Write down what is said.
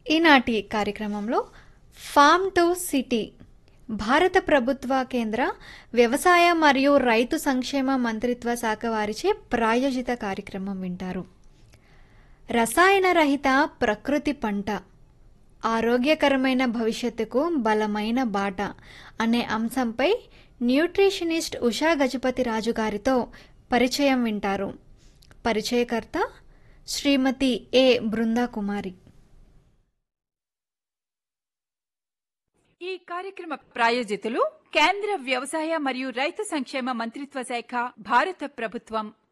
ఈనాటి కార్యక్రమంలో form to city భారత ప్రభుత్వ కేంద్ర వ్యవసాయ మరియు రైతు సంక్షేమ మంత్రిత్వ శాఖ వారిచే ప్రాయోజిత కార్యక్రమం వింటారు రసాయన రహిత ప్రకృతి పంట ఆరోగ్యకరమైన భవిష్యత్తుకు బలమైన బాట అనే అంశంపై న్యూట్రిషనిస్ట్ ఉషా గజపతి రాజు గారితో పరిచయం వింటారు పరిచయకర్త శ్రీమతి ఏ బృందా కుమారి ఈ కార్యక్రమ ప్రాయోజితులు కేంద్ర వ్యవసాయ మరియు రైతు సంక్షేమ మంత్రిత్వ శాఖ భారత ప్రభుత్వం